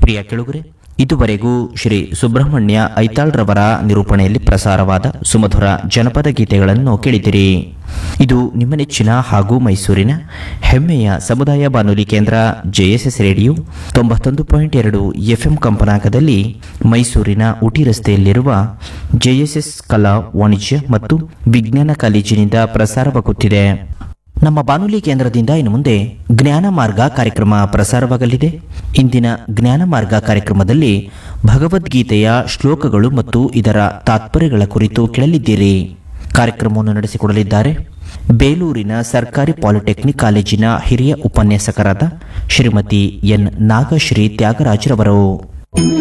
ಪ್ರಿಯ ಕೆಳುಗರೆ ಇದುವರೆಗೂ ಶ್ರೀ ಸುಬ್ರಹ್ಮಣ್ಯ ಐತಾಳ್ರವರ ನಿರೂಪಣೆಯಲ್ಲಿ ಪ್ರಸಾರವಾದ ಸುಮಧುರ ಜನಪದ ಗೀತೆಗಳನ್ನು ಕೇಳಿದಿರಿ ಇದು ನಿಮ್ಮ ನೆಚ್ಚಿನ ಹಾಗೂ ಮೈಸೂರಿನ ಹೆಮ್ಮೆಯ ಸಮುದಾಯ ಬಾನುಲಿ ಕೇಂದ್ರ ಜೆಎಸ್ಎಸ್ ರೇಡಿಯೋ ತೊಂಬತ್ತೊಂದು ಪಾಯಿಂಟ್ ಎರಡು ಎಫ್ಎಂ ಕಂಪನಾಂಕದಲ್ಲಿ ಮೈಸೂರಿನ ಉಟಿ ರಸ್ತೆಯಲ್ಲಿರುವ ಜೆಎಸ್ಎಸ್ ಕಲಾ ವಾಣಿಜ್ಯ ಮತ್ತು ವಿಜ್ಞಾನ ಕಾಲೇಜಿನಿಂದ ಪ್ರಸಾರವಾಗುತ್ತಿದೆ ನಮ್ಮ ಬಾನುಲಿ ಕೇಂದ್ರದಿಂದ ಇನ್ನು ಮುಂದೆ ಜ್ಞಾನ ಮಾರ್ಗ ಕಾರ್ಯಕ್ರಮ ಪ್ರಸಾರವಾಗಲಿದೆ ಇಂದಿನ ಜ್ಞಾನ ಮಾರ್ಗ ಕಾರ್ಯಕ್ರಮದಲ್ಲಿ ಭಗವದ್ಗೀತೆಯ ಶ್ಲೋಕಗಳು ಮತ್ತು ಇದರ ತಾತ್ಪರ್ಯಗಳ ಕುರಿತು ಕೇಳಲಿದ್ದೀರಿ ಕಾರ್ಯಕ್ರಮವನ್ನು ನಡೆಸಿಕೊಡಲಿದ್ದಾರೆ ಬೇಲೂರಿನ ಸರ್ಕಾರಿ ಪಾಲಿಟೆಕ್ನಿಕ್ ಕಾಲೇಜಿನ ಹಿರಿಯ ಉಪನ್ಯಾಸಕರಾದ ಶ್ರೀಮತಿ ಎನ್ ನಾಗಶ್ರೀ ತ್ಯಾಗರಾಜ್ರವರು